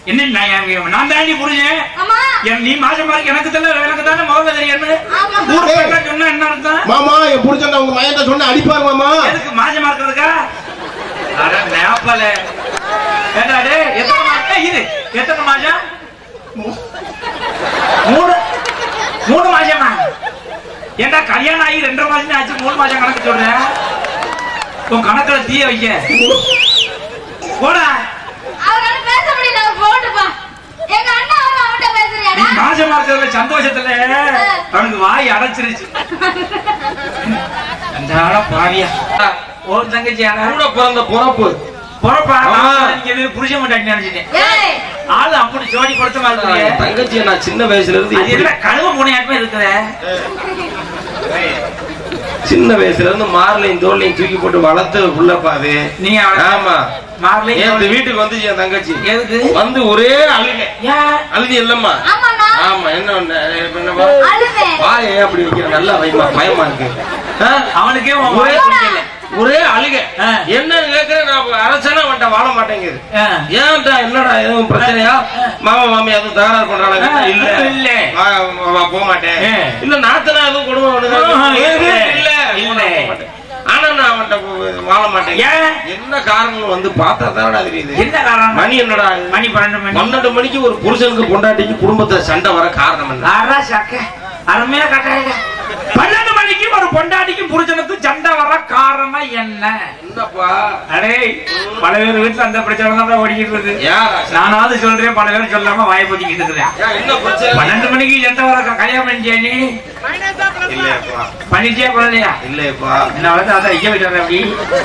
என்ன நான் என் நான் தாண்டி புரிஞ்சேன் ஆமா என் நீ மாசமா இருக்கு எனக்கு தானே எனக்கு தானே முதல்ல தெரியும் ஆமா. ஊர் பேர்லாம் சொன்னா என்ன அர்த்தம் மாமா என் புடிச்சா உங்க மையத்தை சொன்ன அடிப்பாரு மாமா எதுக்கு மாசமா இருக்கிறதுக்கா அட மேப்பல ஏண்டா டேய் எத்தனை மாசம் இது எத்தனை மாசம் மூணு மூணு மாசமா ஏண்டா கல்யாணம் ஆகி ரெண்டரை மாசம் தான் ஆச்சு மூணு மாசம் கணக்கு சொல்றேன் உன் கணக்குல தீய வைக்க போடா அவரால பேச முடியல அவர் போட்டுப்பா எங்க அண்ணா அவர் அவன்கிட்ட நீ பேசுறியாடா மாசமா இருக்கிறதுல சந்தோஷத்துல அவனுக்கு வாய் அடைச்சிருச்சு அந்தாட பாவியா ஓ தங்கச்சி கூட பிறந்த பிறப்பு பொறப்பா ஆமா. நீங்க எது புருஷன் மாட்டாங்க நினைச்சிட்டேன் ஏய் ஆளு அப்படி ஜோடி கொடுத்த மாதிரி என் தங்கச்சியை நான் சின்ன வயசுல இருந்து அது இப்படி- என்ன கழுவ முனையாட்டமே இருக்கிற சின்ன வயசுல இருந்து மார்லையும் தோல்லையும் தூக்கி போட்டு வளர்த்து உள்ளப்பா அது நீ அவளை- ஆமா மார்லே நேத்து வீட்டுக்கு வந்து என் தங்கச்சி எதுக்கு வந்து ஒரே அழுக ஏன் அழுதி இல்லம்மா ஆமாண்ணா ஆமா என்ன ஒண்ணு, என்னப்பா? அழுவேன் வா ஏன் அப்படி வைக்கிற நல்லா வைமா பயமா இருக்கு ஆ? அவனுக்கே உன் ஒரே வாய் பிடிக்கல. ஒரே அழுக ஆ. என்னன்னு கேக்குறேன் நான் அரசனா அவன்கிட்ட வாழ மாட்டேங்குது ஆ. ஏன்டா என்னடா எதுவும் பிரச்சனையா மாமா மாமி எதுவும் தகராறு பண்றாங்க ஆ, இல்ல இல்ல. வா, வா, வா, போக மாட்டேன் ஆ. இல்ல நாத்தனா எதுவும் குடும்பம் பண்ணுதா? ஆஹா, இல்ல இல்ல. இல்ல போக மாட்டேன். ஆனா நான் அவன்கிட்ட போ- வாழ மாட்டேன் ஏன்? என்ன காரணம் வந்து பார்த்தா தானடா தெரியுது என்ன காரணம் மணி என்னடா ஆகுது? மணி பன்னெண்டு மணி பன்னெண்டு மணிக்கு ஒரு புருஷனுக்கு பொண்டாட்டிக்கு குடும்பத்துல சண்டை வர காரணம் என்ன ஆறா சக்க அருமையா கட்டாயிட பன்னெண்டு மணிக்கு ஒரு பொண்டாட்டிக்கு புருஷனுக்கு சண்டை வர காரணம் என்ன என்னப்பா அடே பல பேர் வீட்டுல அந்த பிரச்சனை தான் ஓடிக்கிட்டு இருக்கு யாரா நானாவது சொல்றேன் பல பேர் சொல்லாம வாய் பொத்திக்கிட்டு இருக்கிறேன் ஏன், என்ன பிரச்சனை பன்னெண்டு மணிக்கு சண்டை வர கல்யாணம் பண்ணிட்டியா நீ இல்லையாப்பா பண்ணிட்டியா பண்ணலையா இல்லையப்பா என்ன வந்து அதான் ஐயா விட்டு அப்படி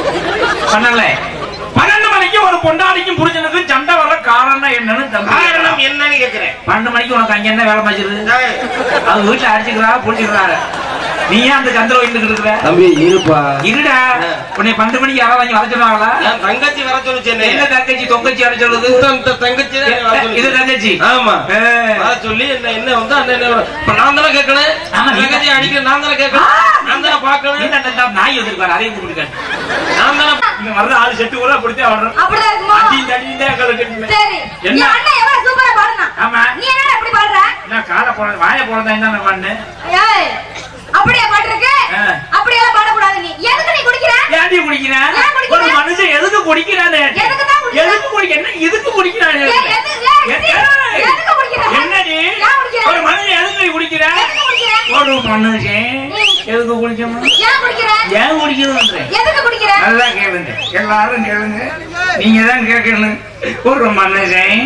பண்ணல பன்னெண்டு மணிக்கு ஒரு பொண்டாடிக்கும் புருஷனுக்கும் சண்டை வர காரணம் என்னன்னு தம்பி காரணம் என்னன்னு கேக்குறேன் பன்னெண்டு மணிக்கு உனக்கு அங்க என்ன வேலை மச்சிருது ஏய், அது வீட்டுல அடிச்சுக்கிறா புடிச்சுக்கிறாரு நீ ஏன் அந்த கந்தர வந்துட்டு இருக்கிற தம்பி இருப்பா இருடா உன்னை பன்னெண்டு மணிக்கு யாராவது வாங்கி வர சொன்னாங்களா என் தங்கச்சி வர சொல்லுச்சு என்ன என்ன தங்கச்சி தொங்கச்சி வர சொல்லுது இந்த தங்கச்சி தான் என்னை வர சொல்லுச்சு. இது தங்கச்சி ஆமா ஏ. வர சொல்லி என்ன என்ன வந்து அண்ணன் என்ன வர- இப்ப நான் தானே கேட்கணும் ஆமா, நீ தங்கச்சி அடிக்க நான் தானே கேட்கணும் நான் தானே பார்க்கணும் என்ன இந்த நாய் வந்திருக்காரு அதையும் கூப்பிட்டுக்காரு நான் தானே இங்க வர்ற ஆளு செட்டு கூட பிடிச்சா வர்றோம் அப்படிதான் இருக்குமா அடி தடிந்தே கலக்கு சரி என்ன? என் அண்ணன் எவ்வளவு சூப்பரா பாடுனான் ஆமா நீ என்னடா இப்படி பாடுற என்ன காலை போட வாயை போடதான் என்ன பண்ணு ஏய் அப்படியே பாட்டுருக்கு ஆ. அப்படியெல்லாம் பாடக்கூடாது நீ எதுக்கு நீ குடிக்கிற ஏன்டி குடிக்கிறேன் ஏன் குடிக்கிற? ஒரு மனுஷன் எதுக்கு குடிக்கிறானே எதுக்கு தான் குடிக்கிற? எதுக்கு குடிக்க என்ன எதுக்கு குடிக்கிறானே ஏய், எது- ஏய், ஏய், எதுக்கு குடிக்கிற? என்னடி ஏன் குடிக்கிற? ஒரு மனுஷன் எதுக்கு குடிக்கிற எதுக்கு குடிக்கிற? ஒரு மனுஷன் எதுக்கு குடிக்கணும் ஏன் குடிக்கிற ஏன் குடிக்கணும்ன்றேன் எதுக்கு குடிக்கிற நல்லா கேளுங்க எல்லாரும் கேளுங்க நீங்க தான் கேட்கணும் ஒரு மனுஷன்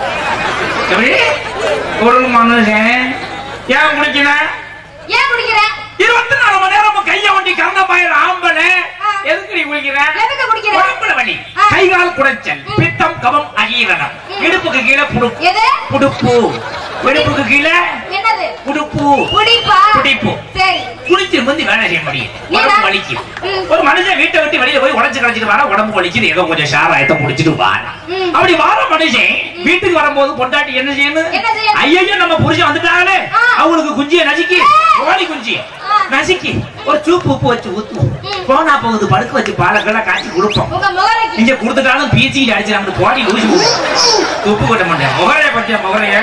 எப்படி ஒரு மனுஷன் ஏன் குடிக்கிறேன் ஏன் குடிக்கிற இருபத்தி நாலு மணி நேரம் கைய வண்டி கறந்த பயிர் ஆம்பளை எதுக்கு நீ குளிக்கிற எதுக்கு குடிக்கிற? உடம்புல வலி ஆ. கை கால் குடைச்சல் பித்தம் கவம் அகீரணம் இடுப்புக்கு கீழே புடுப்பு எது புடுப்பு இடுப்புக்கு கீழே என்னது புடுப்பு குடிப்பா புடிப்பு சரி குளிச்சு வந்து வேலை செய்ய முடியும் நீ உடம்பு நான்- வலிக்கும் ம். ஒரு மனுஷன் வீட்டை விட்டு வெளியில போய் உடச்சு கழிச்சிட்டு வர உடம்பு வலிக்குது ஏதோ கொஞ்சம் ஷாராயத்தை முடிச்சிட்டு வாரா ம். அப்படி வார மனுஷன் வீட்டுக்கு வரும்போது பொண்டாட்டி என்ன செய்யணும் என்ன செய்யணும்? ஐயோ நம்ம புருஷன் வந்துட்டாங்களே ஆ. அவங்களுக்கு குஞ்சிய நசுக்கி கோழி குஞ்சி ஆ. நசுக்கி ஒரு சூப்பு உப்பு வச்சு ஊத்துவோம் ம். போனா போகுது படுக்க வச்சு பாலக்கெல்லாம் காய்ச்சி கொடுப்போம் உங்க முகரைக்கு இங்க கொடுத்துட்டாலும் பீச்சி அடிச்சு நம்ம போடி லூசி உப்பு கொட்ட மாட்டேன் முகரைய பத்தியா முகரைய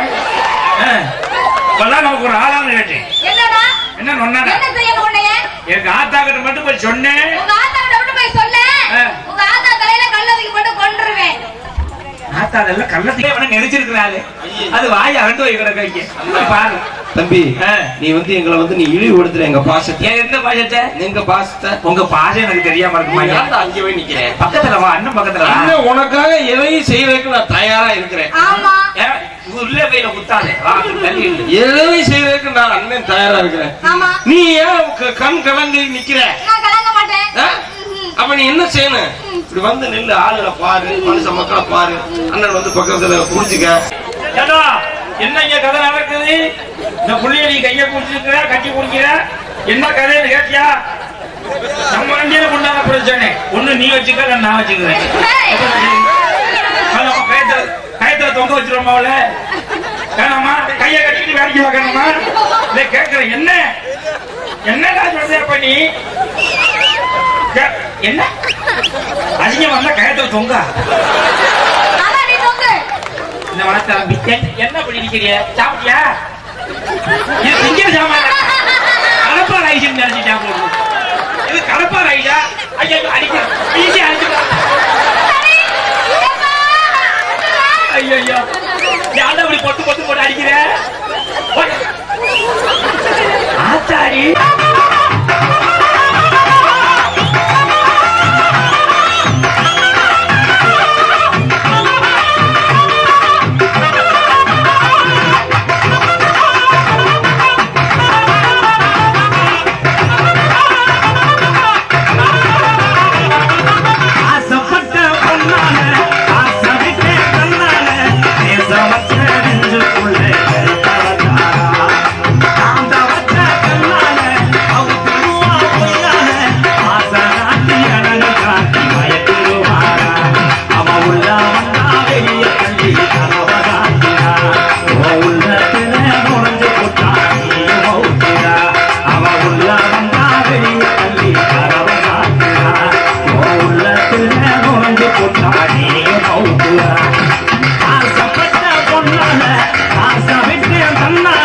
கொல்லாம் நமக்கு ஒரு ஆளான்னு கேட்டேன் என்னடா என்ன நொன்னாடா என்ன செய்யணும் உன்னைய எங்க ஆத்தா கிட்ட மட்டும் போய் சொன்னேன் உங்க ஆத்தா கிட்ட மட்டும் போய் சொல்ல ஆ. உங்க ஆத்தா தலையில கல்ல தூக்கி போட்டு கொன்றுவேன் ஆத்தா அதெல்லாம் கள்ளத்திலே அவனை நெரிச்சிருக்கிறாரு அது வாய் அகண்டு போய் கிடக்க வைக்க பாரு தம்பி ஆ. நீ வந்து எங்களை வந்து நீ இழிவுபடுத்துற எங்க பாசத்தை ஏன் எந்த பாசத்தை எங்க பாசத்தை உங்க பாசம் எனக்கு தெரியாம இருக்குமா ஐயா? ஏன்டா அங்கே போய் நிக்கிறேன் பக்கத்துல வா அண்ணன் பக்கத்துல வா அண்ணன் உனக்காக எதையும் செய்யறதுக்கு நான் தயாரா இருக்கிறேன் ஆமா ஏன், உள்ள கையில குத்தாதே வா தள்ளி நில்லு. எதையும் செய்யறதுக்கு நான் அண்ணன் தயாரா இருக்கிறேன் ஆமா நீ ஏன் க- கண் கலங்கி நிக்கிற நான் கலங்க மாட்டேன் ஆ? அப்ப நீ என்ன செய்யணும் இப்படி வந்து நில்லு ஆளுகளை பாரு மனுஷ மக்களை பாரு அண்ணன் வந்து பக்கத்துல புடிச்சுக்க ஏடா, என்ன இங்க கதை நடக்குது இந்த புள்ளைய நீ கைய குடிச்சிருக்கிற கட்டி குடிக்கிற என்ன கதைன்னு கேட்டியா நம்ம வண்டியில கொண்டாட பிரச்சனை ஒண்ணு நீ வச்சுக்க இல்ல நான் வச்சுக்கிறேன் ஏய். நம்ம கயத்துல கயத்துல தொங்க வச்சிருவோமா அவளை வேணாமா கைய கட்டிட்டு வேடிக்கை பார்க்கணுமா இல்ல கேக்குறேன் என்ன என்னடா சொல்ற அப்ப நீ கே- என்ன அசிங்கம் வந்தா கயத்துல தொங்க அதான் நீ தொங்கு இந்த வளர்த்த தம்பி என்ன- என்ன பண்ணி நிக்கிறிய சாப்பிட்டியா இது திங்கிற சாமான கடப்பா ரைஸ் நினைச்சிட்டா போகுது இது கடப்பா ரைஸா ஐயோ அடிக்க ஈஸியா அடிச்சுக்கலாம் ஐயோ ஐயோ யாரும் அப்படி பொட்டு பொட்டு போட்டு அடிக்கிற ஓய். ஆத்தாடி ஆசைப்பட்ட பொண்ணால ஆசைவிட்ட கண்ணால நேசமற்ற நெஞ்சுக்குள்ளே கருத்தவதாரா. காந்த வச்ச கண்ணால அவுத்துருவா பொய்யால ஆசை காட்டி அழகு காட்டி மயக்கிடுவாரா. அவ உள்ள வந்தா வெளிய தள்ளி கனவ காட்டினா. உன் உள்ளத்திலே நுழைஞ்சு போட்டா நீயும் மௌத்திரா. அவ உள்ள வந்தா வெளிய தள்ளி கனவ காட்டினா. உன் உள்ளத்திலே நுழைஞ்சு போட்டா நீயும் மௌத்திரா. ஆசைப்பட்ட பொண்ணால ஆசை விட்டு தன்னால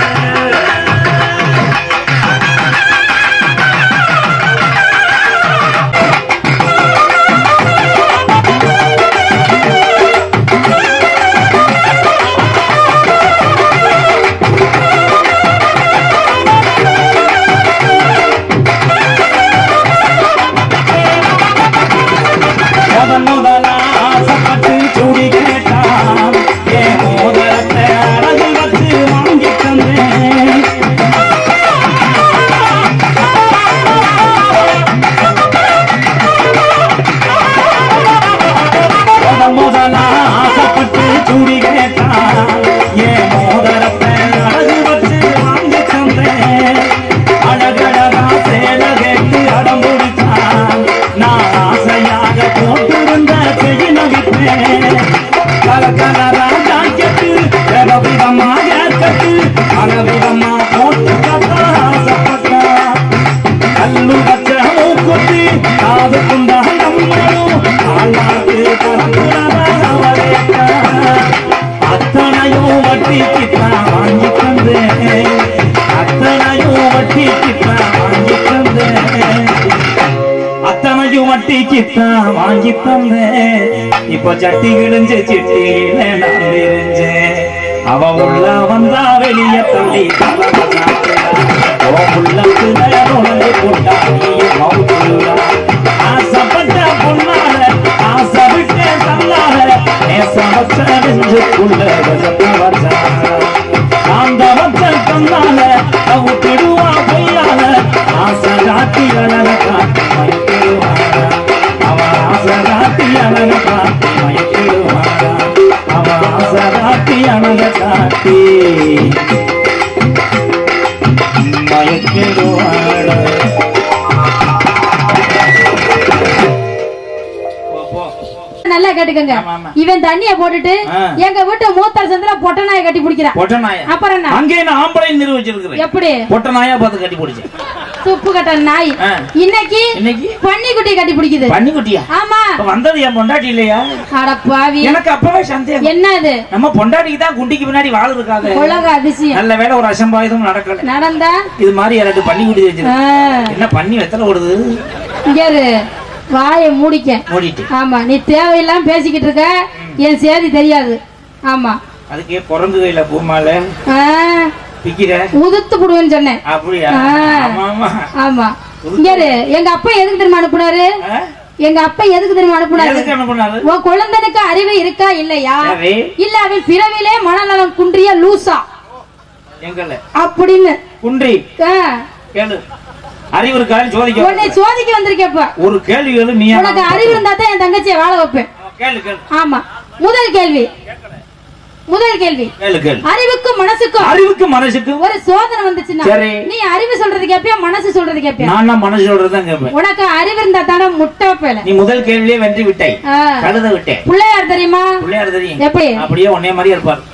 முதன் முதலா ஆசைப்பட்டு சூடி கேட்டான் என் மோதிரத்தை அழகு வச்சு வாங்கி தந்தேன் முதன் முதலா ஆசைப்பட்டு சூடி கேட்டான் என் மோதிரத்தை அழகு வச்சு வாங்கி தந்தேன் அழகழகா சேல கேட்டு அடம் பிடிச்சான் நான் ஆசையாக போட்டிருந்த செய்ய நவித்தேன் கல கலரா ஜாக்கெட்டு விதவிதமா ஏற்கட்டு அனவிதமா போட்டு கட்டா ஆசைப்பட்டான் கல்லு வச்ச மூக்குத்தி காது குண்டா நம்மையும் ஆளாது பரப்புறவரேக்கா அத்தனையும் வட்டிக்குத்தான் வாங்கி தந்தேன் அத்தனையும் வட்டிக்குத்தான் வாங்கி தந்தேன் அத்தனையும் வட்டிக்குத்தான் வாங்கி தந்தேன் இப்ப சட்டி கிழிஞ்சு சிட்டியில நான் விரிஞ்சேன் அவ உள்ள வந்தா வெளிய தள்ளி உள்ளத்துல நுழைஞ்சு போட்டா நீயும் மவுத்துடா ஆசைப்பட்ட பொண்ணால ஆசை விட்டு தன்னால நேசம் வச்ச நெஞ்சுக்குள்ள விசத்த வச்சா அந்த வச்ச தன்னால அவுத்திடுவா பொய்யால ஆசை காட்டி அழக காட்டி மயக்கிடுவாரா அவன் ஆசை காட்டி அழக காட்டி மயக்கிடுவாரா அவன் ஆசை காட்டி அழக காட்டி மயக்கிடுவாரா போ, போ. நல்லா கேட்டுக்கங்க ஆமா, ஆமா. இவன் தண்ணிய போட்டுட்டு ஆ. எங்க வீட்டு மூத்தர் சந்திர பொட்ட நாயை கட்டி பிடிக்கிறான் பொட்ட நாயா அப்புறம் என்ன அங்கே நான் ஆம்பளை நிரூபிச்சிருக்கிறேன் எப்படி பொட்ட நாயா பார்த்து கட்டி பிடிச்சேன் துப்பு கட்ட நாய் ஆ. இன்னைக்கு இன்னைக்கு பன்னிக்குட்டி கட்டி பிடிக்குது பன்னிக்குட்டியா ஆமா இப்ப வந்தது என் பொண்டாட்டி இல்லையா அட பாவி எனக்கு அப்பவே சந்தேகம் என்ன அது நம்ம பொண்டாட்டிக்கு தான் குண்டிக்கு பின்னாடி வாழ் இருக்காது உலக அதிசயம் நல்ல வேளை ஒரு அசம்பாவிதம் நடக்கல நடந்தா இது மாதிரி எனக்கு பண்ணி குடி ஆ, வச்சிருக்கு என்ன பண்ணி வெத்தலை ஓடுது இங்க இரு. வாயை மூடிக்க மூடிட்டு ஆமா நீ தேவையில்லாம பேசிக்கிட்டு இருக்க என் சேதி தெரியாது ஆமா அதுக்கே குரங்கு கையில பூமால ஆ, பிக்கிற உதுத்து புடுவேன்னு சொன்னேன் அப்படியா ஆ. ஆமா ஆமா ஆமா இங்க இரு. எங்க அப்பா எதுக்கு தெரியுமா அனுப்புனாரு ஆ? எங்க அப்பா எதுக்கு தெரியுமா அனுப்புனாரு எதுக்கு அனுப்புனாரு உன் குழந்தைனுக்கு அறிவு இருக்கா இல்லையா சரி. இல்ல அவன் பிறவிலே மனநலம் குன்றிய லூசா எங்கல அப்படின்னு குன்றி ஆ, கேளு அறிவு இருக்கான்னு உன்னை சோதிக்க சோதிக்க வந்திருக்கப்ப ஒரு கேள்வி கேளு நீ உனக்கு அறிவு இருந்தா தான் என் தங்கச்சியை வாழ வைப்பேன் கேளு கேளு ஆமா முதல் கேள்வி முதல் கேள்வி கேளு கேளு அறிவுக்கும் மனசுக்கும் அறிவுக்கு மனசுக்கு ஒரு சோதனை வந்துச்சுன்னா சரி. நீ அறிவு சொல்றது கேப்பியா மனசு சொல்றது கேப்பியா நான் தான் மனசு சொல்றதுதான் கேட்பேன் உனக்கு அறிவு இருந்தா தானே முட்டை பேல நீ முதல் கேள்வியே வென்று விட்டாய் ஆ. கழுத விட்டேன் பிள்ளையார் தெரியுமா பிள்ளையார் தெரியும் எப்படி? அப்படியே உன்னைய மாதிரியே இருப்பார்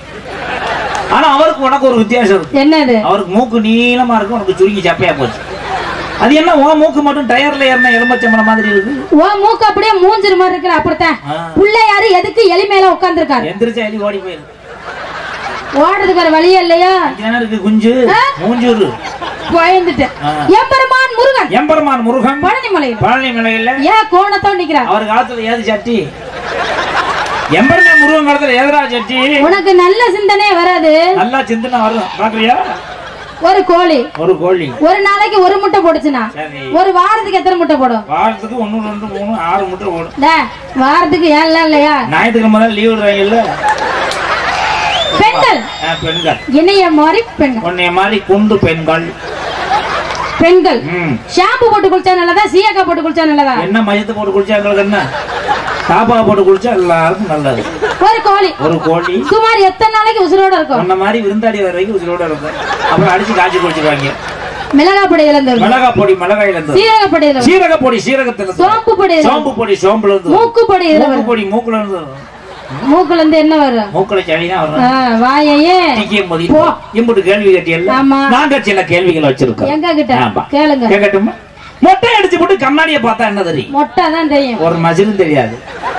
ஆனா அவருக்கு உனக்கு ஒரு வித்தியாசம் இருக்கு என்னது அவருக்கு மூக்கு நீளமா இருக்கும் உனக்கு சுருங்கி சப்பையா போச்சு அது என்ன ஓ மூக்கு மட்டும் டயர்ல ஏறின எலும்பச்சம்பளம் மாதிரி இருக்கு ஓ மூக்கு அப்படியே மூஞ்சிரு மாதிரி இருக்கிற அப்படித்தான் ஆ. பிள்ளையாரு எதுக்கு எலி மேல உட்கார்ந்துருக்காரு எந்திரிச்சா எலி ஓடி போயிருக்கு ஓடுறதுக்கு ஒரு வழியே இல்லையா இங்க தானே இருக்கு குஞ்சு ஆ? மூஞ்சூரு பயந்துட்டேன் ஆ. எம்பெருமான் முருகன் எம்பெருமான் முருகன் பழனி மலையில் பழனி மலையில ஏன் கோணத்தோட நிக்கிறார் அவர் காலத்துல ஏது சட்டி எம்பெருமான் முருகன் காலத்துல ஏதரா சட்டி உனக்கு நல்ல சிந்தனையே வராது நல்லா சிந்தனை வரும் பாக்குறியா ஒரு கோழி ஒரு கோழி ஒரு நாளைக்கு ஒரு முட்டை போடுச்சுன்னா சரி ஒரு வாரத்துக்கு எத்தனை முட்டை போடும் வாரத்துக்கு ஒண்ணு ரெண்டு மூணு ஆறு முட்டை ஓடும் டே, வாரத்துக்கு ஏழு இல்லையா ஞாயிற்றுக்கிழமை தான் லீவ் விடுறாங்கல்ல பெண்கள் ஆ, பெண்கள் இணைய மாதிரி பெண்கள் உன்னைய மாதிரி குண்டு பெண்கள் பெண்கள் ம். ஷாம்பு போட்டு குளிச்சா நல்லதா சீயக்கா போட்டு குளிச்சா நல்லதா என்ன மையத்தை போட்டு குளிச்சா எங்களுக்கு என்ன சாப்பா போட்டு குளிச்சா எல்லாருக்கும் நல்லது ஒரு கோழி ஒரு கோழி சுமார் எத்தனை நாளைக்கு உசுரோட இருக்கும் உன்ன மாதிரி விருந்தாடி வர வரைக்கும் உயிரோட இருக்கும் அப்புறம் அடிச்சு காய்ச்சி குளிச்சிருவாங்க மிளகா பொடியில இருந்து வரும் மிளகா பொடி மிளகாயில இருந்து சீரக பொடியில வரும் சீரக பொடி சீரகத்துல இருந்து சோம்பு பொடியில வரும் சோம்பு பொடி சோம்புல இருந்து மூக்கு பொடியில மூக்கு வரும் பொடி மூக்குல இருந்து வரும். மூக்குல இருந்து என்ன வரும் மூக்குல சளி தான் வரும் ஆ, வாயையே டிக்கியம் போது போ. இம்புட்டு கேள்வி கேட்டியல்ல ஆமா. நாங்க சில கேள்விகள் வச்சிருக்கோம் எங்க கிட்ட ஆமா. கேளுங்க கேட்கட்டுமா மொட்டை அடிச்சு போட்டு கண்ணாடியை பார்த்தா என்ன தெரியும் மொட்டை தான் தெரியும் ஒரு மசிலும் தெரியாது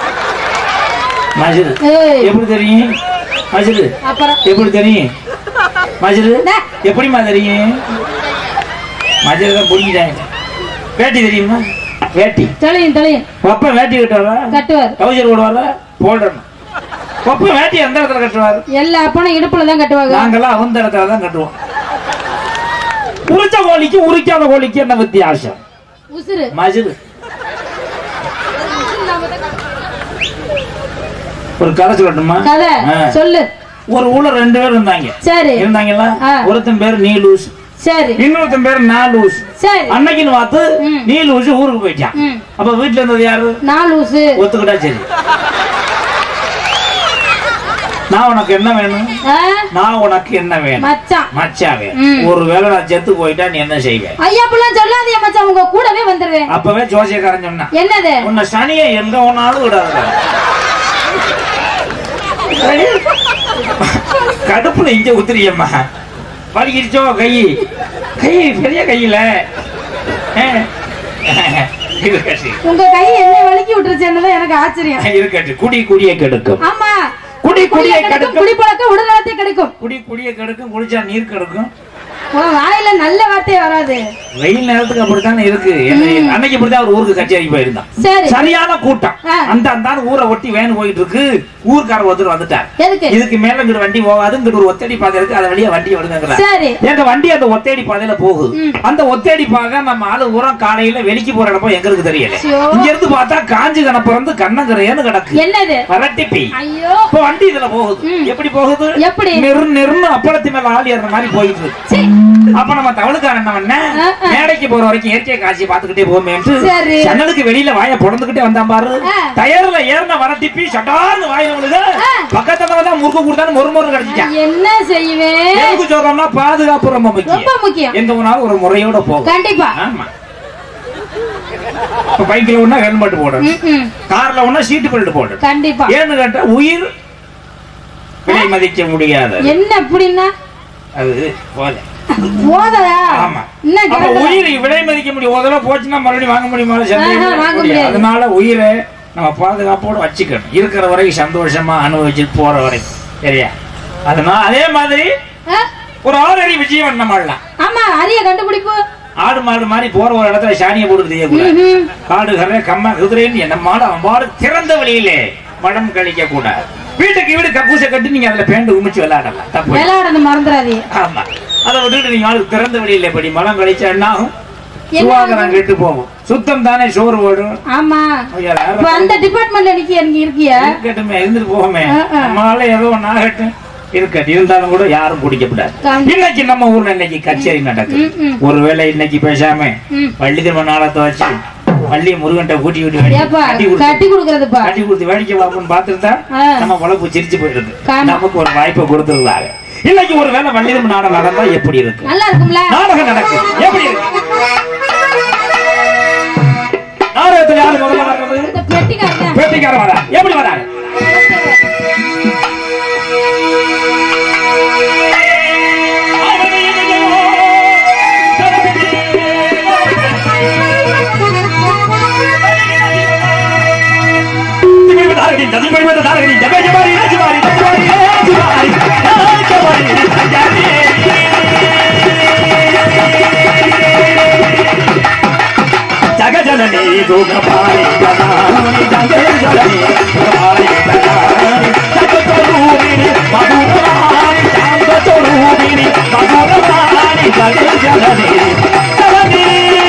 மசில் ஏய், எப்படி தெரியும் மசில் அப்புறம் எப்படி தெரியும் மசில் டே. எப்படிம்மா தெரியும் மசில் தான் பிடிக்கிட்டாங்க வேட்டி தெரியுமா வேட்டி தெளியும் தெளியும் ஒப்ப வேட்டி கட்டுவாரா கட்டுவார் டவுசர் போடுவாரா போடணும் ஒப்ப வேட்டி எந்த இடத்துல கட்டுவார் எல்லா அப்பனும் இடுப்புல தான் கட்டுவாங்க நாங்கெல்லாம் அந்த இடத்துல தான் கட்டுவோம் உரிச்ச கோழிக்கு உரிக்காத கோழிக்கு என்ன வித்தியாசம் உசுரு மசில் ஒரு கதை சொல்லட்டுமா கதை ஆ. சொல்லு ஒரு ஊர்ல ரெண்டு பேர் இருந்தாங்க சரி இருந்தாங்களா ஆ. ஒருத்தன் பேர் நீ லூஸ் சரி இன்னொருத்தன் பேர் நான் லூஸ் சரி அன்னைக்குன்னு பார்த்து ம். நீ லூஸ் ஊருக்கு போயிட்டான் ம். அப்ப வீட்டுல இருந்தது யாரு நாலு உசு ஒத்துக்கிட்டா சரி நான் உனக்கு என்ன வேணும் ஆ, நான் உனக்கு என்ன வேணும் மச்சான் மச்சாவே ம். ஒருவேளை நான் செத்து போயிட்டா நீ என்ன செய்வேன் ஐயா அப்படிலாம் சொல்லாதீங்க மச்சான் உங்க கூடவே வந்துருவேன் அப்பவே ஜோசியக்காரன் சொன்னான் என்னது உன்னை சனியை எங்க ஒன்னாலும் விடாத கடுப்புல இங்க உத்திரியம்மா வலிக்கிடுச்சோ கை கை பெரிய கையில ஆ. இருக்கட்டு உங்க கை என்ன வலிக்கி விட்டுருச்சுன்னு எனக்கு ஆச்சரியம் இருக்கட்டு குடி குடியை கெடுக்கும் ஆமா குடி குடியை கிடைக்கும் கெடுக்கும் குடிப்பழக்கம் உடல்நலத்தை கிடைக்கும் குடி குடியை கெடுக்கும் குடிச்சா நீர் கெடுக்கும் உன் வாயில நல்ல வார்த்தையே வராது வெயில் நேரத்துக்கு அப்படித்தானே இருக்கு என்ன- அன்னைக்கு இப்படிதான் ஒரு ஊருக்கு கச்சேரிக்கு போயிருந்தான் சரி சரியான கூட்டம் ஆ. அந்த அந்த ஊரை ஒட்டி வேன் போயிட்டு இருக்கு ஊர்க்காரர் ஒருத்தர் வந்துட்டார் எதுக்கு இதுக்கு மேல இங்கிட்டு வண்டி போகாது இங்கிட்டு ஒரு ஒத்தடி பாதை இருக்கு அது வழியா வண்டி விடுங்கிறார் சரி எங்க வண்டி அந்த ஒத்தடி பாதையில போகுது ம். அந்த ஒத்தடி பாதை நம்ம ஆளு ஊரம் காலையில வெளிக்கு போற இடப்போ எங்களுக்கு தெரியல ஐயோ. இங்க இருந்து பார்த்தா காஞ்சி கணப்பிறந்து கண்ணங்கரையன்னு கிடக்கு என்னது வரட்டி பெய் ஐயோ இப்ப வண்டி இதுல போகுது ம். எப்படி போகுது எப்படி? நெரு நெருன்னு அப்பளத்து மேல ஆள் ஏறுற மாதிரி போயிட்டு இருக்கு சீ. அப்ப நம்ம தவளுக்காரன் என்ன பண்ண ஆ, ஆ. மேடைக்கு போற வரைக்கும் இயற்கை காட்சி பாத்துக்கிட்டே போமேன்ட்டு சரி. ஜன்னலுக்கு வெளியில வாய பொழந்துகிட்டே வந்தான் பாரு ஆ. டயர்ல ஏறின வரட்டிப்பி சட்டார்னு வாயில விழுது ஆ. பக்கத்துல தான் முறுக்கு கொடுத்தாலும் மொறு மொறு கிடைச்சிட்டான் என்ன செய்வேன் எதுக்கு சொல்றோம்னா பாதுகாப்பு ரொம்ப முக்கியம் ரொம்ப முக்கியம் எங்க போனாலும் ஒரு முறையோட போகும் கண்டிப்பா ஆமா இப்ப பைக்ல ஒண்ணா ஹெல்மெட் போடணும் ம், ம். கார்ல ஒண்ணா சீட்டு பெல்ட் போடணும் கண்டிப்பா ஏன்னு கேட்டா உயிர் விலை மதிக்க முடியாது என்ன அப்படின்னா அது போல போதா ஆமா என்ன அப்ப கிடக்குற? உயிரை விலை மதிக்க முடியும் ஒரு தடவை போச்சுன்னா மறுபடியும் வாங்க முடியுமா சந்தேகம் ஆஹா, இல்லை. வாங்க முடியாது. முடியாது. அதனால உயிரை நம்ம பாதுகாப்போட வச்சுக்கணும் இருக்கிற வரைக்கும் சந்தோஷமா அனுபவிச்சுட்டு போற வரைக்கும் சரியா அதனால அதே மாதிரி ஆ? ஒரு ஆறடி விஜயம் நம்மளாம் ஆமா அரிய கண்டுபிடிப்பு ஆடு மாடு மாதிரி போற ஒரு இடத்துல சாணியை போட்டு தெரியக்கூடாது ம்ஹும். காடு கரை கம்ம குதிரைன்னு என்ன மாடு அவன் மாடு திறந்த வழியிலே மடம் கழிக்க கூடாது வீட்டுக்கு வீடு கக்கூசை கட்டி நீங்க அதுல பேண்டு உமிச்சு விளையாடலாம் தப்பு இல்லை. விளையாடுறது மறந்துடாதீங்க ஆமா அதை விட்டுட்டு நீங்க ஆளு திறந்த வழியில படி மலம் கழிச்சா என்ன ஆகும் என்ன சுகாதாரம் கெட்டு போகும் சுத்தம் தானே சோறு ஓடும் ஆமா ஐயா, வேற இப்ப அந்த டிபார்ட்மெண்ட்ல நிக்க நீங்க இருக்கிய இருக்கட்டுமே இருந்துட்டு போவோமே ஆ, ஆ. நம்மளால ஏதோ ஒண்ணு ஆகட்டும் இருக்கட்டும் இருந்தாலும் கூட யாரும் குடிக்கப்படாது கண்டி- இன்னைக்கு நம்ம ஊர்ல இன்னைக்கு கச்சேரி நடக்குது ம், ம். ஒருவேளை இன்னைக்கு பேசாம ம். பள்ளி திரும்ப நாளத்தை வச்சு பள்ளி முருகன்ட்ட கூட்டி கூட்டி வேடி- ஏப்பா கட்டி கொடுத்து கட்டி கொடுக்கறதுப்பா கட்டி கொடுத்து வேடிக்கை பார்ப்போம்னு பார்த்துட்டு ஆ. நம்ம உழப்பு சிரிச்சு போயிருக்கு காமா. நமக்கு ஒரு வாய்ப்பை கொடுத்துருந்தாங்க இன்னைக்கு ஒரு வேளை வள்ளி திரும்ப நாடகம் நடந்தா எப்படி இருக்கு நல்லா இருக்கும்ல நாடகம் நடக்கும் எப்படி இருக்கு நாடகத்துல யாரு முதல்ல வர்றது இந்த பெட்டிக்காரன் பேட்டிக்கார வரா எப்படி வராரு அவனை படிப்பட்ட தாரகனி ஜபே ஜபாரி ஜபாரி ஜபாரி ஜபாரி ஜபாரி ஜகஜனனி துகபாரி ஜனானி ஜகஜனனி துகபாரி ஜனானி ஜகதரூபினி மதுரவாணி ஜாந்ததரூபினி மதுரவாணி ஜகஜனனி ஜனனி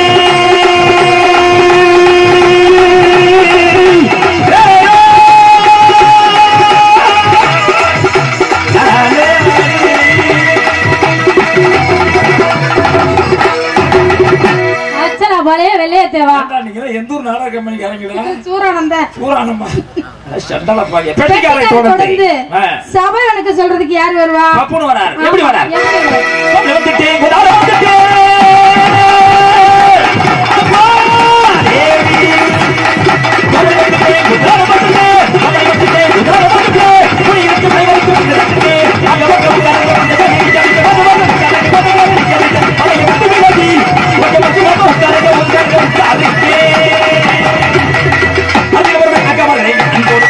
அச்சனா பழைய வெள்ளைய தேவா நீங்க எந்த ஊர் நாடக கம்பெனிக்காரங்களா சூரானந்த சூரானம்மா சண்டல பாய பெட்டிக்காரை தொடர்ந்து தொடர்ந்து சபை எனக்கு சொல்றதுக்கு யார் வருவா பப்புனு வரார் எப்படி வரார் எப்படி வரார்? கொண்டு வந்துட்டு குதார வந்துட்டு அப்பா தேவி கொண்டு வந்துட்டு குதார வந்துட்டு கொண்டு வந்துட்டு குதார வந்துட்டு புடி இருக்கு பை வைத்து வந்துட்டு அங்க வந்து குதார வந்து கடி கடி வந்து வந்து கடி வந்து வந்து கடி கடி வந்து வந்து கடி வந்து வந்து வந்து கடி வந்து கடி கடி அதுக்கப்புறம் அக்கா மகளை அன்போடு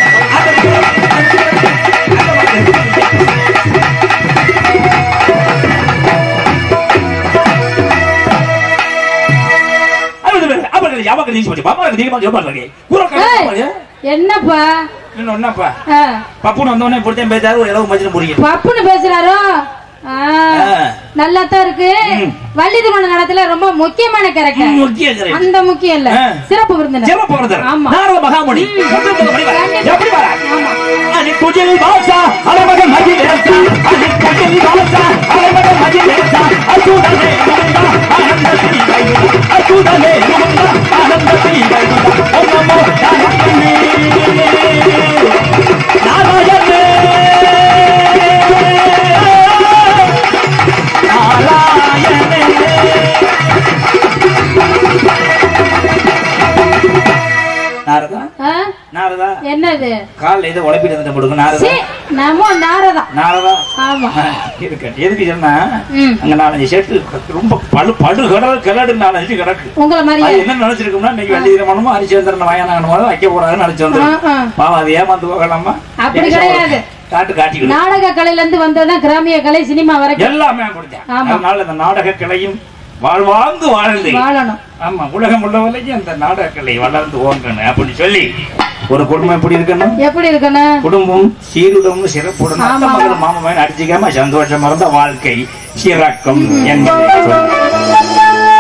அவர்கள் யாವಾಗ நீங்க சொல்லி பாப்பா நீங்க ஜோபா பண்ணி கூற ஏய், கதை என்னப்பா இன்னும் என்னப்பா ஆ, பப்புனு வந்தவனே பொறுத்தேன் பேசாரு ஒரு இளவு மச்சின புரியும் பப்புன்னு பேசுறாரோ ஆ, ஆ. நல்லா தான் இருக்கு வள்ளி திருமண நடத்துல ரொம்ப முக்கியமான கேரக்டர் முக்கிய கரை அந்த முக்கியம் இல்ல ஆ. சிறப்பு விருந்தினர் சிறப்பு வருதர் ஆமா நாரத மகாமுனி முதல் முதல் மணி வர எப்படி வர ஆமா அனி குஜில் பாஷா அலமக மஜி தேசா அனி குஜில் பாஷா அலமக மஜி தேசா அசுதனே முகுந்தா ஆனந்த ஸ்ரீ வைகுண்டா அசுதனே முகுந்தா ஆனந்த ஸ்ரீ வைகுண்டா ஓம் நமோ நாராயணே நாராயணே நாரதா ஆ? நாரதா என்னது காலில் ஏதோ உழைப்பிட்டு இருந்த முடுங்க நாரதா சீ, நமோ நாரதா நாரதா ஆமா இருக்கு எதுக்கு சொன்னா ம். அங்க நாலஞ்சு செட்டு ரொம்ப படு படு கடல் கிளடு நாலஞ்சு கிடக்கு உங்களை அது மாதிரியே என்ன நினைச்சிருக்கோம்னா இன்னைக்கு வெள்ளி திருமணமும் அரிச்சந்திரன் வயனாகணுமோ வைக்க கூடாதுன்னு நினைச்சு ஆ, வந்துருக்கு ஆ. பாவம் அது ஏமாந்து போகலாமா அப்படி ஏன் கிடையாது. காட்டு காட்டிக்கிட்டு நாடக கலையில இருந்து வந்ததுதான் கிராமிய கலை சினிமா வரைக்கும் எல்லாமே கொடுத்தேன் ஆமா. அதனால இந்த நாடக கிளையும் வாழ்வாங்கு வாழ்ந்து வாழணும் ஆமா உலகம் உள்ளவரைக்கும் அந்த நாடக கலை வளர்ந்து ஓங்கணும் அப்படின்னு சொல்லி ஒரு குடும்பம் எப்படி இருக்கணும் எப்படி இருக்கணும் குடும்பம் சீருடன் சிறப்புடன் அத்தை ஆமா. மகள் மாமா மகன் அடிச்சுக்காம சந்தோஷமா இருந்த வாழ்க்கை சிறக்கும் என்பதை சொல்லி.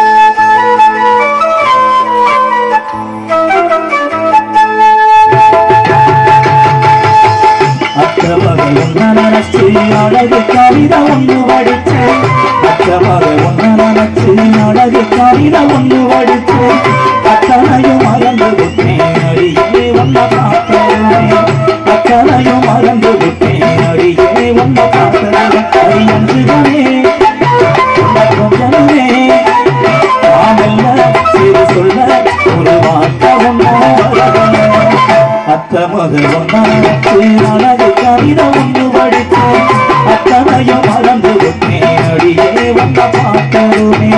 அத்த மகள் ஒன்ன நினைச்சு அழகு கவிதை ஒண்ணு படிச்சேன் அத்த மகள் ஒன்ன நினைச்சு அழகு கவிதை ஒண்ணு படிச்சேன் அத்தனையும் மறந்து விட்டேன் அடியே வந்த பார்த்தேன் அத்தனையும் மறந்து விட்டேன் அடியே வந்த பார்த்தேன் அடி அஞ்சுகனே கொஞ்சமே நாமெல்ல சிறு சொல்ல ஒரு வார்த்தை ஒன்றோ அத்த மகள் ஒன்னாச்சு அழகு கவிதை ஒன்று படித்தேன் அத்தனையும் மறந்து விட்டேன் அடியே வந்த பார்த்தருமே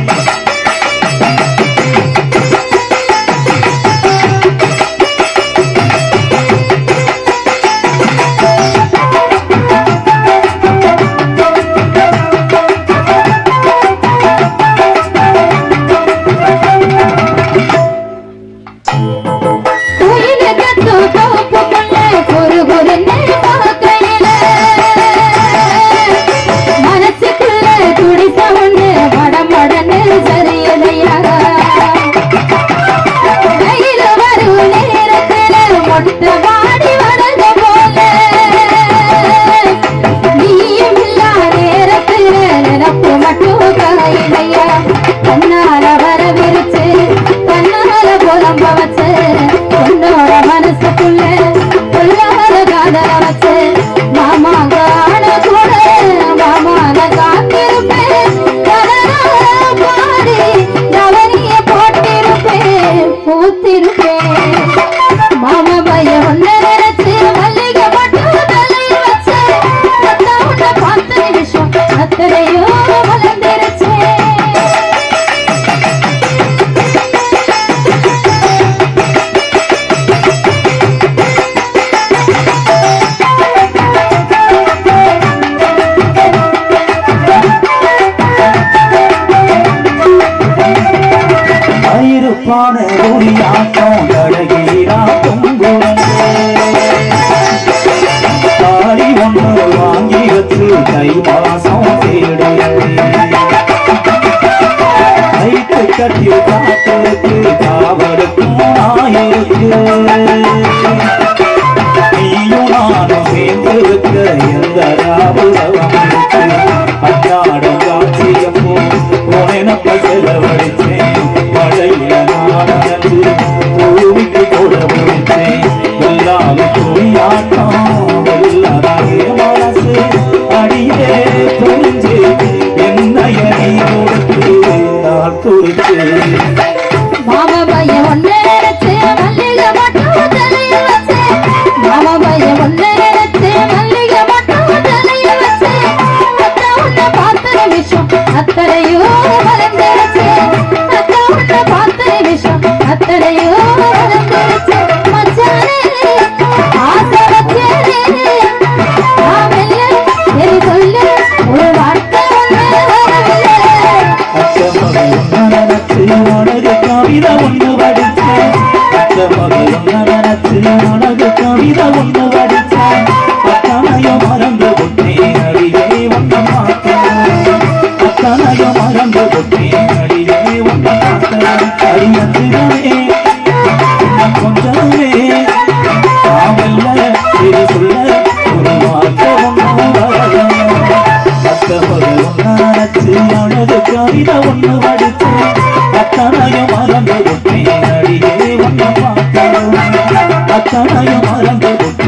குயிலு கத்தும் தோப்புக்குள்ள ஒரு ஒரு நெல் பார்க்கையில மனசுக்குள்ள துடித்த ஒண்ணு மடமடன்னு சரியலையா வெயில் வரும் நேரத்துல மொட்டை வாடி வளர்ந்த போல நீயும் இல்லா நேரத்துல நினப்பு மட்டும் காயிலையா கண்ணால வர விரிச்சு கண்ணால புலம்ப வச்சு உன்னோட மனசுக்குள்ள உள்ளார காதல வச்சு மாமா காண கூட மாமான காத்திருப்பேன் கதறால பாடி கவனிய போட்டிருப்பேன் பூத்திருப்பேன் மாமா பையன் ஒன்ன நினைச்சு மல்லிகை மட்டும் தலையில் வச்சு அத்தா உன்னை பார்த்த நிமிஷம் அத்தனையோ மலர்ந்துருச்சே துணியாட்டம் அழகீரா பொங்குறங்க தாலி ஒண்ணு வாங்கி வச்சு தை மாசம் கைத்து கட்டி காத்திருக்கு காவலுக்கும் நாயிருக்கு நீயும் நானும் சேர்ந்து வைக்க எந்த ராபுரவம் இருக்கு அன்றாட காட்சியப்போ உனப்ப செலவழிச்சேன் மழையில நான் நடந்து பூமிக்கு கூட முடிச்சேன் எல்லாமே துணியாட்டம் எல்லாராக மனசு அடியே புரிஞ்சு என்னைய நீ கொடுத்து நான் குறித்து மாமா பையன் ஒண்ணு எடுத்து மல்லிகை மட்டும் தலையில வச்சு மாமா பையன் ஒண்ணு எடுத்து மல்லிகை மட்டும் தலையில வச்சு அத்தா உன்னை பார்த்த நிமிஷம் அத்தனையோ மறந்துடுச்சு அத்தா உன்னை பார்த்த நிமிஷம் அத்தனையோ மறந்துடுச்சு மச்சானே ஆசை வச்சேனே நான் மெல்ல சரி சொல்லு ஒரு வார்த்தை ஒண்ணு வரவில்லை கவிதை ஒண்ணு படிச்சேன் உனக்கு கவிதை ஒண்ணு படிச்சேன் அத்தனையும் மறந்து விட்டேன் அடியே ஒன்ன பார்த்தேன் அத்தனையும் மறந்து விட்டேன் அடியே ஒன்ன பார்த்தேன் அடியந்திரமே கொஞ்சமே காவல்ல இது சொல்ல ஒரு வார்த்தை ஒண்ணு வரல அழகு கவிதை ஒண்ணு படிச்சு அத்தனையும் மறந்து விட்டேன் அடியே ஒண்ணு பார்த்தேன் அத்தனையும் மறந்து விட்டேன்